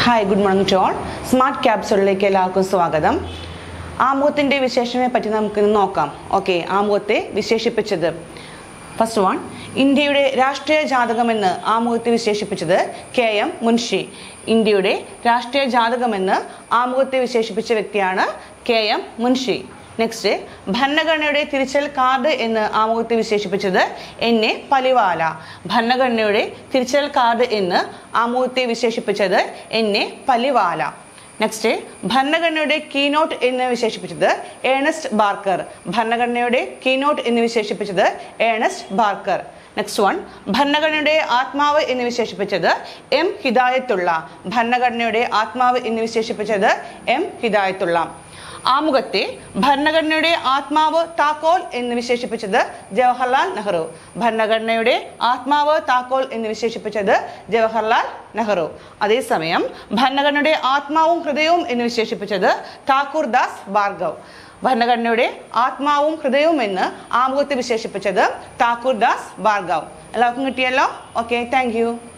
hi good morning to all smart ക്യാപ്സുകളിലേക്ക് എല്ലാവർക്കും സ്വാഗതം ആമുഖത്തിൻ്റെ വിശേഷണത്തെ പറ്റി നമുക്കിന്ന് നോക്കാം ഓക്കെ ആമുഖത്തെ വിശേഷിപ്പിച്ചത് ഫസ്റ്റ് വൺ ഇന്ത്യയുടെ രാഷ്ട്രീയ ജാതകമെന്ന് ആമുഖത്തെ വിശേഷിപ്പിച്ചത് കെ എം മുൻഷി ഇന്ത്യയുടെ രാഷ്ട്രീയ ജാതകമെന്ന് ആമുഖത്തെ വിശേഷിപ്പിച്ച വ്യക്തിയാണ് കെ എം മുൻഷി നെക്സ്റ്റ് ഭരണഘടനയുടെ തിരിച്ചൽ കാർഡ് എന്ന് ആമുഖത്തെ വിശേഷിപ്പിച്ചത് എൻ എ പലിവാല ഭരണഘടനയുടെ തിരിച്ചൽ കാർഡ് എന്ന് ആമുഖത്തെ വിശേഷിപ്പിച്ചത് എൻ എ പലിവാല നെക്സ്റ്റ് ഭരണഘടനയുടെ കീനോട്ട് എന്ന് വിശേഷിപ്പിച്ചത് ഏണസ്റ്റ് ബാർക്കർ ഭരണഘടനയുടെ കീനോട്ട് എന്ന് വിശേഷിപ്പിച്ചത് ഏണസ്റ്റ് ബാർക്കർ നെക്സ്റ്റ് വൺ ഭരണഘടനയുടെ ആത്മാവ് എന്ന് വിശേഷിപ്പിച്ചത് എം ഹിദായത്തുള്ള ഭരണഘടനയുടെ ആത്മാവ് എന്ന് വിശേഷിപ്പിച്ചത് എം ഹിദായത്തുള്ള ആമുഖത്തെ ഭരണഘടനയുടെ ആത്മാവ് താക്കോൽ എന്ന് വിശേഷിപ്പിച്ചത് ജവഹർലാൽ നെഹ്റു ഭരണഘടനയുടെ ആത്മാവ് താക്കോൽ എന്ന് വിശേഷിപ്പിച്ചത് ജവഹർലാൽ നെഹ്റു അതേസമയം ഭരണഘടനയുടെ ആത്മാവും ഹൃദയവും എന്ന് വിശേഷിപ്പിച്ചത് താക്കൂർ ദാസ് ഭാർഗവ് ഭരണഘടനയുടെ ആത്മാവും ഹൃദയവും എന്ന് ആമുഖത്തെ വിശേഷിപ്പിച്ചത് താക്കൂർ ദാസ് ഭാർഗവ് എല്ലാവർക്കും കിട്ടിയല്ലോ ഓക്കെ താങ്ക്